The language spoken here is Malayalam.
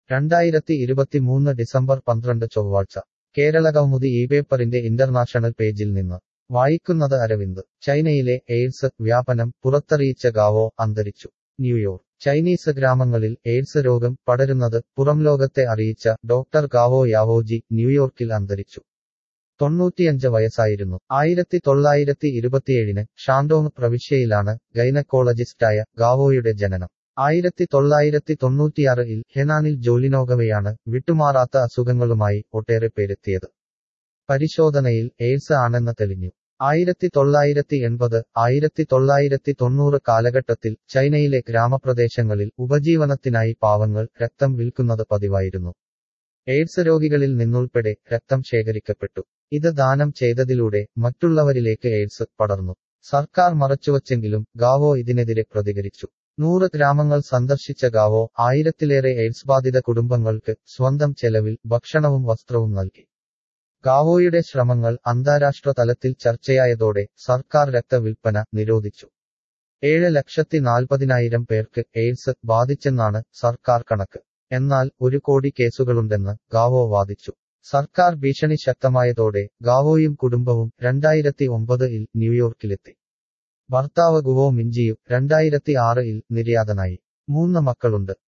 രണ്ടായിരത്തി ഇരുപത്തിമൂന്ന് ഡിസംബർ പന്ത്രണ്ട് ചൊവ്വാഴ്ച കേരളകൗമുദി ഈ പേപ്പറിന്റെ ഇന്റർനാഷണൽ പേജിൽ നിന്ന് വായിക്കുന്നത് അരവിന്ദ് ചൈനയിലെ എയ്ഡ്സ് വ്യാപനം പുറത്തറിയിച്ച ഗാവോ അന്തരിച്ചു ന്യൂയോർക്ക് ചൈനീസ് ഗ്രാമങ്ങളിൽ എയ്ഡ്സ് രോഗം പടരുന്നത് പുറംലോകത്തെ അറിയിച്ച ഡോക്ടർ ഗാവോ യാവോജി ന്യൂയോർക്കിൽ അന്തരിച്ചു തൊണ്ണൂറ്റിയഞ്ച് വയസ്സായിരുന്നു ആയിരത്തി തൊള്ളായിരത്തി ഇരുപത്തിയേഴിന് ഷാൻഡോങ് പ്രവിശ്യയിലാണ് ഗൈനക്കോളജിസ്റ്റായ ഗാവോയുടെ ജനനം ആയിരത്തി തൊള്ളായിരത്തി തൊണ്ണൂറ്റിയാറിൽ ഹെനാനിൽ ജോലിനോകവെയാണ് വിട്ടുമാറാത്ത അസുഖങ്ങളുമായി ഒട്ടേറെ പേരെത്തിയത് പരിശോധനയിൽ എയ്ഡ്സ് ആണെന്ന് തെളിഞ്ഞു ആയിരത്തി തൊള്ളായിരത്തി എൺപത് ആയിരത്തി തൊള്ളായിരത്തി തൊണ്ണൂറ് കാലഘട്ടത്തിൽ ചൈനയിലെ ഗ്രാമപ്രദേശങ്ങളിൽ ഉപജീവനത്തിനായി പാവങ്ങൾ രക്തം വിൽക്കുന്നത് പതിവായിരുന്നു എയ്ഡ്സ് രോഗികളിൽ നിന്നുൾപ്പെടെ രക്തം ശേഖരിക്കപ്പെട്ടു ഇത് ദാനം ചെയ്തതിലൂടെ മറ്റുള്ളവരിലേക്ക് എയ്ഡ്സ് പടർന്നു സർക്കാർ മറച്ചുവച്ചെങ്കിലും ഗാവോ ഇതിനെതിരെ പ്രതികരിച്ചു നൂറ് ഗ്രാമങ്ങൾ സന്ദർശിച്ച ഗാവോ ആയിരത്തിലേറെ എയ്ഡ്സ് ബാധിത കുടുംബങ്ങൾക്ക് സ്വന്തം ചെലവിൽ ഭക്ഷണവും വസ്ത്രവും നൽകി ഗാവോയുടെ ശ്രമങ്ങൾ അന്താരാഷ്ട്ര തലത്തിൽ ചർച്ചയായതോടെ സർക്കാർ രക്തവിൽപ്പന നിരോധിച്ചു ഏഴ് ലക്ഷത്തി നാൽപ്പതിനായിരം പേർക്ക് എയ്ഡ്സ് ബാധിച്ചെന്നാണ് സർക്കാർ കണക്ക് എന്നാൽ ഒരു കോടി കേസുകളുണ്ടെന്ന് ഗാവോ വാദിച്ചു സർക്കാർ ഭീഷണി ശക്തമായതോടെ ഗാവോയും കുടുംബവും രണ്ടായിരത്തി ഒമ്പതിൽ ന്യൂയോർക്കിലെത്തി ഭർത്താവ് ഗുവോ മിഞ്ചിയു രണ്ടായിരത്തി ആറിൽ നിര്യാതനായി മൂന്ന് മക്കളുണ്ട്